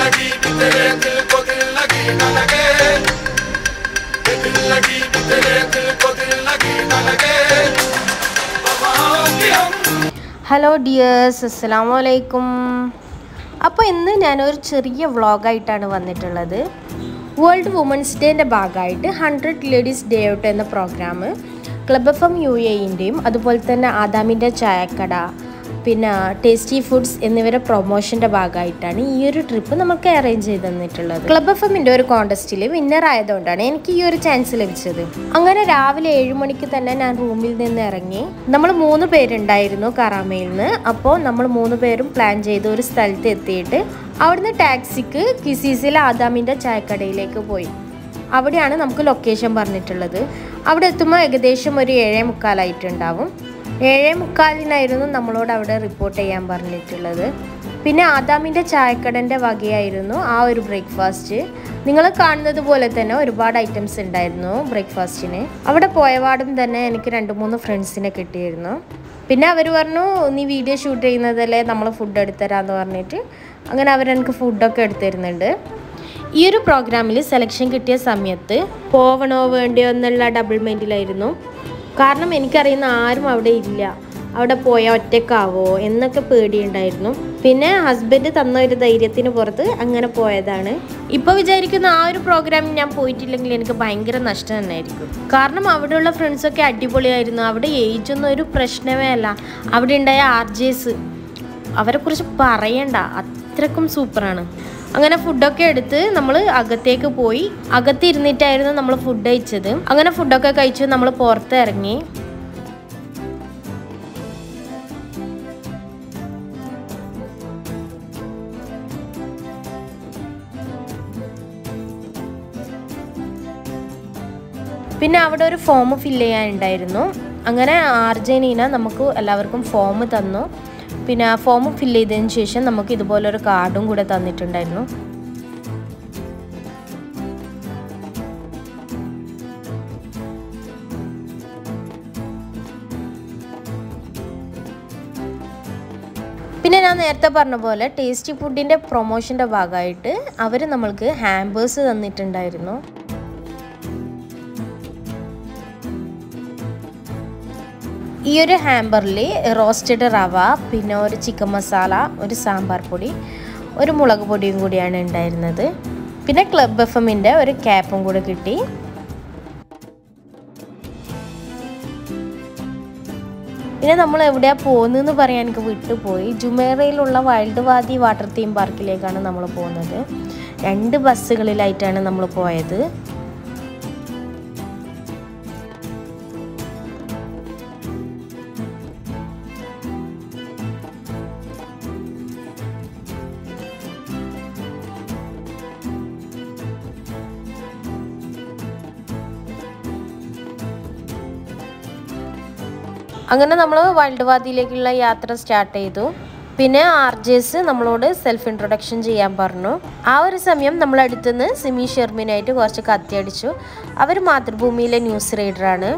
लगी कि तेरे दिल को दिल लगी न लगे ये दिल लगी कि तेरे दिल को दिल लगी न लगे वहाँ भी हम ഹലോ ഡിയേഴ്സ് അസ്സാം വലൈക്കും അപ്പോൾ ഇന്ന് ഞാനൊരു ചെറിയ വ്ളോഗായിട്ടാണ് വന്നിട്ടുള്ളത് വേൾഡ് വുമൻസ് ഡേൻ്റെ ഭാഗമായിട്ട് ഹൺഡ്രഡ് ലേഡീസ് ഡേ ഔട്ട് എന്ന programme club F M U എൻ്റെയും അതുപോലെ തന്നെ ആദാമിൻ്റെ ചായക്കട പിന്നെ ടേസ്റ്റി ഫുഡ്സ് എന്നിവരുടെ പ്രൊമോഷൻ്റെ ഭാഗമായിട്ടാണ് ഈ ഒരു ട്രിപ്പ് നമുക്ക് അറേഞ്ച് ചെയ്ത് തന്നിട്ടുള്ളത് ക്ലബ് എഫ് എമ്മിൻ്റെ ഒരു കോൺടെസ്റ്റിൽ വിന്നർ ആയതുകൊണ്ടാണ് എനിക്ക് ഈ ഒരു ചാൻസ് ലഭിച്ചത് അങ്ങനെ രാവിലെ ഏഴ് മണിക്ക് തന്നെ ഞാൻ റൂമിൽ നിന്ന് ഇറങ്ങി നമ്മൾ മൂന്ന് പേരുണ്ടായിരുന്നു കറാമയിൽ നിന്ന് അപ്പോൾ നമ്മൾ മൂന്ന് പേരും പ്ലാൻ ചെയ്ത് ഒരു സ്ഥലത്ത് എത്തിയിട്ട് അവിടുന്ന് ടാക്സിക്ക് കിസീസിലെ ആദാമിൻ്റെ ചായക്കടയിലേക്ക് പോയി അവിടെയാണ് നമുക്ക് ലൊക്കേഷൻ പറഞ്ഞിട്ടുള്ളത് അവിടെ എത്തുമ്പോൾ ഏകദേശം ഒരു ഏഴേ മുക്കാലായിട്ടുണ്ടാവും ഏഴേ മുക്കാലിനായിരുന്നു നമ്മളോട് അവിടെ റിപ്പോർട്ട് ചെയ്യാൻ പറഞ്ഞിട്ടുള്ളത് പിന്നെ ആദാമിൻ്റെ ചായക്കടൻ്റെ വകയായിരുന്നു ആ ഒരു ബ്രേക്ക്ഫാസ്റ്റ് നിങ്ങൾ കാണുന്നത് പോലെ തന്നെ ഒരുപാട് ഐറ്റംസ് ഉണ്ടായിരുന്നു ബ്രേക്ക്ഫാസ്റ്റിന് അവിടെ പോയപാടും തന്നെ എനിക്ക് രണ്ട് മൂന്ന് ഫ്രണ്ട്സിനെ കിട്ടിയിരുന്നു പിന്നെ അവർ പറഞ്ഞു നീ വീഡിയോ ഷൂട്ട് ചെയ്യുന്നതല്ലേ നമ്മൾ ഫുഡ് എടുത്തരാന്ന് പറഞ്ഞിട്ട് അങ്ങനെ അവരെനിക്ക് ഫുഡൊക്കെ എടുത്തിരുന്നുണ്ട് ഈ ഒരു പ്രോഗ്രാമിൽ സെലക്ഷൻ കിട്ടിയ സമയത്ത് പോവണോ വേണ്ടയോ എന്നുള്ള ഡബിൾ മൈൻഡിലായിരുന്നു കാരണം എനിക്കറിയുന്ന ആരും അവിടെ ഇല്ല അവിടെ പോയാൽ ഒറ്റക്കാവോ എന്നൊക്കെ പേടിയുണ്ടായിരുന്നു പിന്നെ ഹസ്ബൻഡ് തന്ന ഒരു ധൈര്യത്തിന് പുറത്ത് അങ്ങനെ പോയതാണ് ഇപ്പോൾ വിചാരിക്കുന്ന ആ ഒരു പ്രോഗ്രാമിൽ ഞാൻ പോയിട്ടില്ലെങ്കിൽ എനിക്ക് ഭയങ്കര നഷ്ടം തന്നെയായിരിക്കും കാരണം അവിടെയുള്ള ഫ്രണ്ട്സൊക്കെ അടിപൊളിയായിരുന്നു അവിടെ ഏജ് ഒന്നും ഒരു പ്രശ്നമേ അല്ല അവിടെ ഉണ്ടായ ആർ ജെസ് അവരെക്കുറിച്ച് പറയണ്ട അത്രക്കും സൂപ്പറാണ് അങ്ങനെ ഫുഡൊക്കെ എടുത്ത് നമ്മൾ അകത്തേക്ക് പോയി അകത്ത് ഇരുന്നിട്ടായിരുന്നു നമ്മൾ ഫുഡ് കഴിച്ചത് അങ്ങനെ ഫുഡൊക്കെ കഴിച്ച് നമ്മൾ പുറത്ത് ഇറങ്ങി പിന്നെ അവിടെ ഒരു ഫോം ഫില്ല് ചെയ്യാനുണ്ടായിരുന്നു അങ്ങനെ ആർജനീന നമുക്ക് എല്ലാവർക്കും ഫോം തന്നു പിന്നെ ആ ഫോം ഫില്ല് ചെയ്തതിന് ശേഷം നമുക്ക് ഇതുപോലൊരു കാർഡും കൂടെ തന്നിട്ടുണ്ടായിരുന്നു പിന്നെ ഞാൻ നേരത്തെ പറഞ്ഞ പോലെ ടേസ്റ്റി ഫുഡിൻ്റെ പ്രൊമോഷൻ്റെ ഭാഗമായിട്ട് അവർ നമ്മൾക്ക് ഹാമ്പേഴ്സ് തന്നിട്ടുണ്ടായിരുന്നു ഈ ഒരു ഹാമ്പറിൽ റോസ്റ്റഡ് റവ പിന്നെ ഒരു ചിക്കൻ മസാല ഒരു സാമ്പാർ പൊടി ഒരു മുളക് പൊടിയും കൂടിയാണ് ഉണ്ടായിരുന്നത് പിന്നെ ക്ലബ് എഫ് എമ്മിൻ്റെ ഒരു ക്യാപ്പും കൂടെ കിട്ടി പിന്നെ നമ്മൾ എവിടെയാണ് പോകുന്നതെന്ന് പറയാൻ എനിക്ക് വിട്ടുപോയി ജുമേറയിലുള്ള വൈൽഡ് വാദി വാട്ടർ തീം പാർക്കിലേക്കാണ് നമ്മൾ പോകുന്നത് രണ്ട് ബസ്സുകളിലായിട്ടാണ് നമ്മൾ പോയത് അങ്ങനെ നമ്മൾ വൈൽഡ് വാദിയിലേക്കുള്ള യാത്ര സ്റ്റാർട്ട് ചെയ്തു പിന്നെ ആർ ജെസ് നമ്മളോട് സെൽഫ് ഇൻട്രൊഡക്ഷൻ ചെയ്യാൻ പറഞ്ഞു ആ ഒരു സമയം നമ്മൾ അടുത്തുനിന്ന് സിമി ഷെർമിനായിട്ട് കുറച്ച് കത്തിയടിച്ചു അവർ മാതൃഭൂമിയിലെ ന്യൂസ് റീഡറാണ്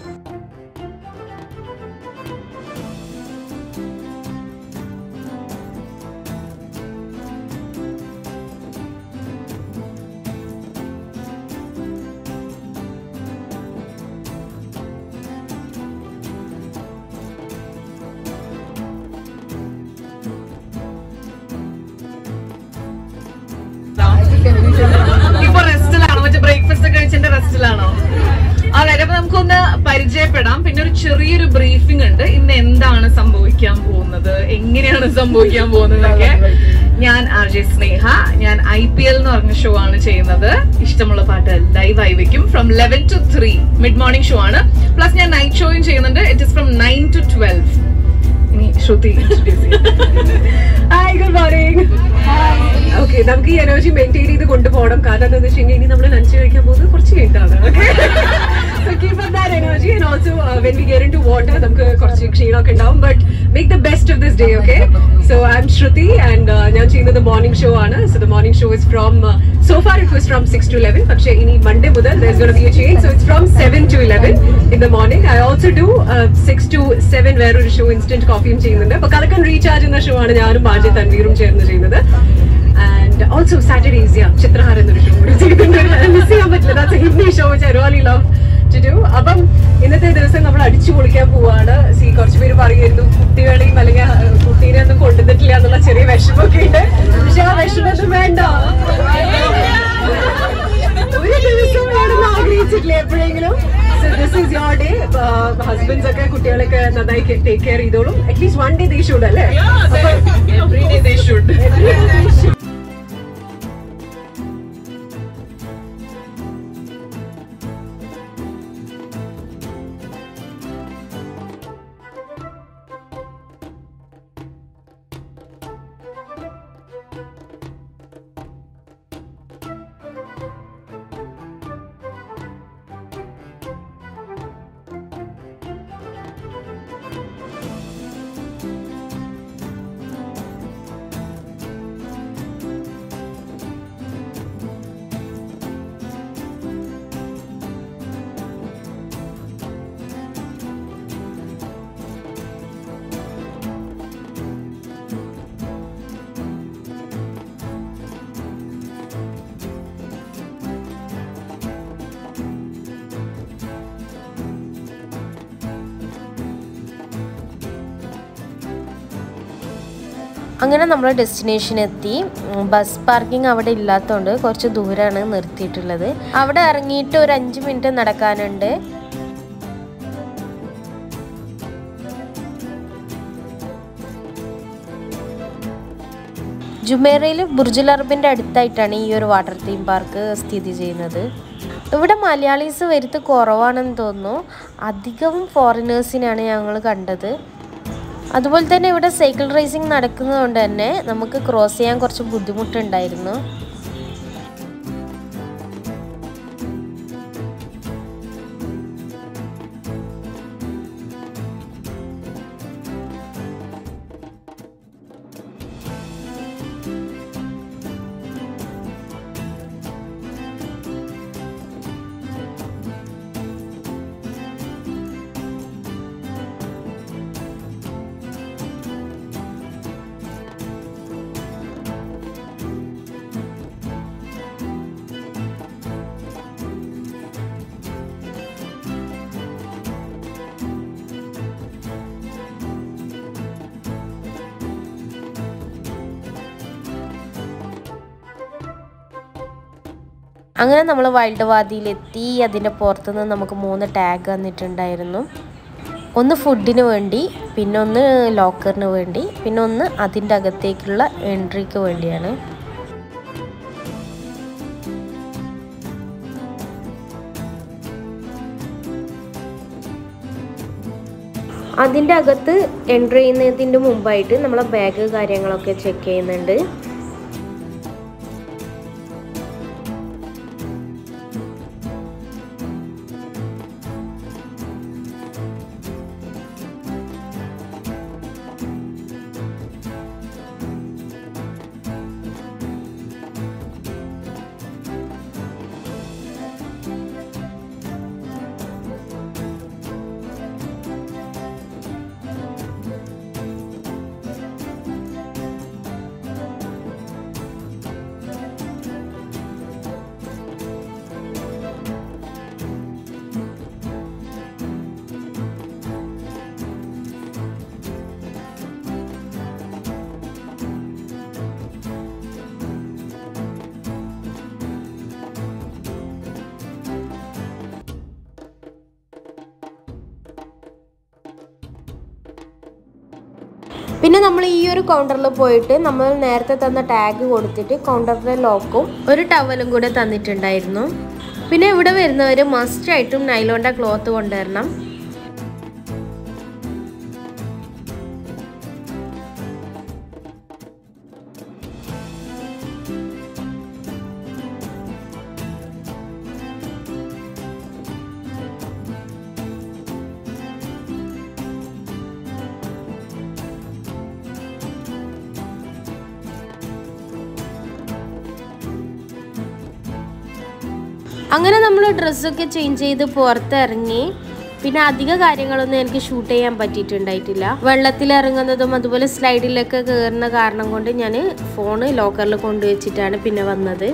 ഇപ്പൊ റെസ്റ്റിലാണോ മറ്റേ ബ്രേക്ക്ഫാസ്റ്റ് ഒക്കെ കഴിച്ചതിന്റെ റെസ്റ്റിലാണോ അതായത് അപ്പൊ നമുക്കൊന്ന് പരിചയപ്പെടാം പിന്നെ ഒരു ചെറിയൊരു ബ്രീഫിംഗ് ഉണ്ട് ഇന്ന് എന്താണ് സംഭവിക്കാൻ പോകുന്നത് എങ്ങനെയാണ് സംഭവിക്കാൻ പോകുന്നതൊക്കെ ഞാൻ ആർ ജെ സ്നേഹ ഞാൻ ഐ പി എൽ എന്ന് പറഞ്ഞ ഷോ ആണ് ചെയ്യുന്നത് ഇഷ്ടമുള്ള പാട്ട് ലൈവ് ആയി വെക്കും from eleven to three mid morning show ആണ് പ്ലസ് ഞാൻ നൈറ്റ് ഷോയും ചെയ്യുന്നുണ്ട് it is from nine to twelve ഇനി Shruti hi good morning okay നമുക്ക് ഈ എനർജി മെയിൻറ്റെയിൻ ചെയ്ത് കൊണ്ടുപോകണം കാരണം എന്താണെന്ന് വെച്ച് കഴിഞ്ഞാൽ ഇനി നമ്മൾ ലഞ്ച് കഴിക്കാൻ പോകുന്നത് കുറച്ച് കഴിഞ്ഞിട്ടാണ് okay keep up that energy and also when we get into water നമുക്ക് കുറച്ച് ക്ഷീണമൊക്കെ ഉണ്ടാവും but make the best of this day okay so I am Shruti and ഞാൻ ചെയ്യുന്നത് മോർണിംഗ് ഷോ ആണ് so the morning show is from so far it was from six to eleven പക്ഷേ ഇനി Monday മുതൽ there is gonna be a change so it's from seven to eleven in the morning I also do six to seven വേറൊരു show instant കോഫിയും ചെയ്യുന്നുണ്ട് അപ്പൊ കലക്കൻ recharge എന്ന show ആണ് ഞാനും മാജി തൻവീറും ചേർന്ന് ചെയ്യുന്നത് ആൻഡ് ഓൾസോ സാറ്റർഡേ ഈസിയ ചിത്രഹാരം എന്നൊരു ഷോ കൂടി ചെയ്യുന്നുണ്ട് മിസ് ചെയ്യാൻ പറ്റില്ല that's a Hindi show which I really love to do അപ്പം ഇന്നത്തെ ദിവസം നമ്മൾ അടിച്ചു പൊളിക്കാൻ പോവാണ് സി കുറച്ച് പേര് പറയുമായിരുന്നു കുട്ടികളെയും അല്ലെങ്കിൽ അഹ്, കുട്ടീനെ ഒന്നും കൊണ്ടുവന്നിട്ടില്ല എന്നുള്ള ചെറിയ വിഷമൊക്കെ ഉണ്ട് പക്ഷെ ആ വിഷമൊന്നും വേണ്ട ഒരു ദിവസം വേണമെന്ന് ആഗ്രഹിച്ചിട്ടില്ലേ എപ്പോഴെങ്കിലും so this is your day husbands ഒക്കെ കുട്ടികളൊക്കെ നന്നായി ടേക്ക് കെയർ ചെയ്തോളും at least one day they should അല്ലേ അപ്പൊ Every day they should. every day they should. അങ്ങനെ നമ്മൾ ഡെസ്റ്റിനേഷൻ എത്തി ഉം, ബസ് പാർക്കിംഗ് അവിടെ ഇല്ലാത്തതുകൊണ്ട് കുറച്ച് ദൂരമാണ് നിർത്തിയിട്ടുള്ളത് അവിടെ ഇറങ്ങിയിട്ട് ഒരു അഞ്ച് മിനിറ്റ് നടക്കാനുണ്ട് ജുമേറയിൽ ബുർജുൽ അറബിൻ്റെ അടുത്തായിട്ടാണ് ഈ ഒരു വാട്ടർ തീം പാർക്ക് സ്ഥിതി ചെയ്യുന്നത് ഇവിടെ മലയാളീസ് വരുത്ത് കുറവാണെന്ന് തോന്നുന്നു അധികവും ഫോറിനേഴ്സിനാണ് ഞങ്ങൾ കണ്ടത് അതുപോലെ തന്നെ ഇവിടെ സൈക്കിൾ റേസിംഗ് നടക്കുന്നതുകൊണ്ട് തന്നെ നമുക്ക് ക്രോസ് ചെയ്യാൻ കുറച്ച് ബുദ്ധിമുട്ടുണ്ടായിരുന്നു അങ്ങനെ നമ്മൾ വൈൽഡ് വാദിയിലെത്തി അതിൻ്റെ പുറത്തുനിന്ന് നമുക്ക് മൂന്ന് ടാഗ് തന്നിട്ടുണ്ടായിരുന്നു ഒന്ന് ഫുഡിന് വേണ്ടി പിന്നെ ഒന്ന് ലോക്കറിന് വേണ്ടി പിന്നെ ഒന്ന് അതിൻ്റെ അകത്തേക്കുള്ള എൻട്രിക്ക് വേണ്ടിയാണ് അതിൻ്റെ അകത്ത് എൻട്രി ചെയ്യുന്നതിൻ്റെ മുമ്പായിട്ട് നമ്മളെ ബാഗ് കാര്യങ്ങളൊക്കെ ചെക്ക് ചെയ്യുന്നുണ്ട് പിന്നെ നമ്മൾ ഈ ഒരു കൗണ്ടറിൽ പോയിട്ട് നമ്മൾ നേരത്തെ തന്ന ടാഗ് കൊടുത്തിട്ട് കൗണ്ടറിലെ ലോക്കും ഒരു ടവലും കൂടെ തന്നിട്ടുണ്ടായിരുന്നു പിന്നെ ഇവിടെ വരുന്നവർ മസ്റ്റ് ആയിട്ടും നൈലോണ്ട ക്ലോത്ത് കൊണ്ടുവരണം അങ്ങനെ നമ്മൾ ഡ്രസ്സൊക്കെ ചേഞ്ച് ചെയ്ത് പുറത്തിറങ്ങി പിന്നെ അധിക കാര്യങ്ങളൊന്നും എനിക്ക് ഷൂട്ട് ചെയ്യാൻ പറ്റിയിട്ടുണ്ടായിട്ടില്ല വെള്ളത്തിൽ ഇറങ്ങുന്നതും അതുപോലെ സ്ലൈഡിലൊക്കെ കയറുന്ന കാരണം കൊണ്ട് ഞാൻ ഫോണ് ലോക്കറിൽ കൊണ്ടുവച്ചിട്ടാണ് പിന്നെ വന്നത്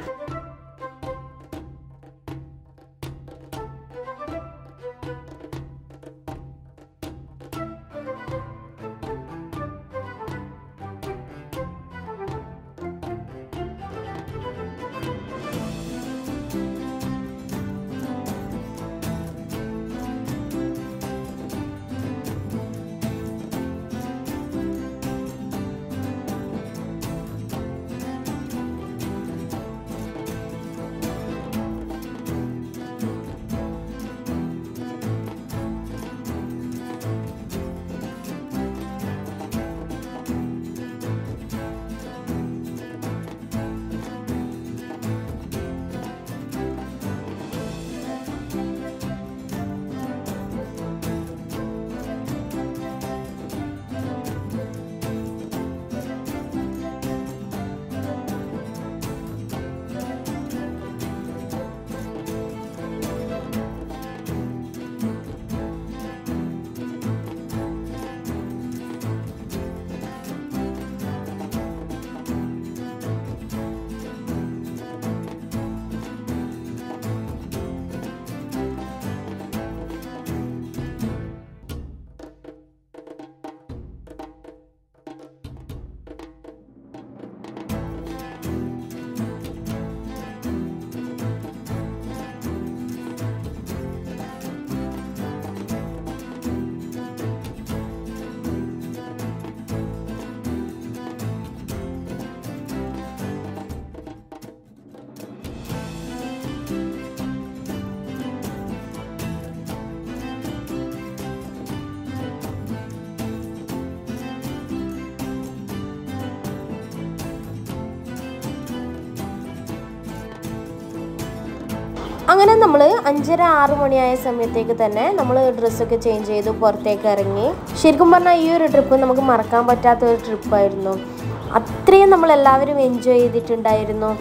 അങ്ങനെ നമ്മൾ അഞ്ചര ആറ് മണിയായ സമയത്തേക്ക് തന്നെ നമ്മൾ ഡ്രസ്സൊക്കെ ചേഞ്ച് ചെയ്തു പുറത്തേക്ക് ഇറങ്ങി ശരിക്കും പറഞ്ഞാൽ ഈ ഒരു ട്രിപ്പ് നമുക്ക് മറക്കാൻ പറ്റാത്ത ഒരു ട്രിപ്പായിരുന്നു അത്രയും നമ്മൾ എല്ലാവരും എൻജോയ് ചെയ്തിട്ടുണ്ടായിരുന്നു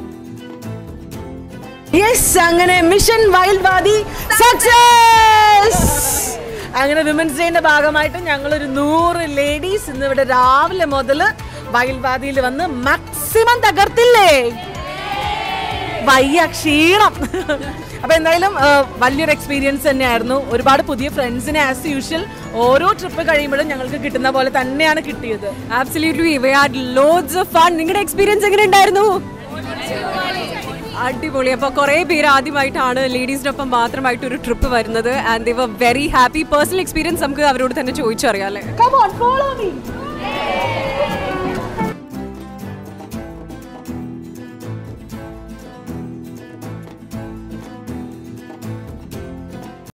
യെസ് അങ്ങനെ മിഷൻ വൈൽഡ് വാദി സക്സസ് അങ്ങനെ വിമൻസ് ഡേന്റെ ഭാഗമായിട്ട് ഞങ്ങൾ ഒരു നൂറ് ലേഡീസ് ഇന്ന് ഇവിടെ രാവിലെ മുതൽ വൈൽഡ് വാദിയിൽ വന്ന് മാക്സിമം തകർത്തില്ലേ വയ്യ ക്ഷീണം അപ്പൊ എന്തായാലും ആ, വലിയൊരു എക്സ്പീരിയൻസ് തന്നെയായിരുന്നു ഒരുപാട് പുതിയ ഫ്രണ്ട്സിനെ ആസ് യൂഷ്വൽ ഓരോ ട്രിപ്പ് കഴിയുമ്പോഴും ഞങ്ങൾക്ക് കിട്ടുന്ന പോലെ തന്നെയാണ് കിട്ടിയത് absolutely we had loads of fun നിങ്ങളുടെ എക്സ്പീരിയൻസ് എങ്ങനെ ഉണ്ടായിരുന്നു അടിപൊളി അപ്പോൾ കുറേ പേര് ആദ്യമായിട്ടാണ് ലേഡീസിനൊപ്പം മാത്രമായിട്ട് ഒരു ട്രിപ്പ് വരുന്നത് and they were very happy personal experience നമുക്ക് അവരോട് തന്നെ ചോദിച്ചറിയാം അല്ലേ Come on, follow me.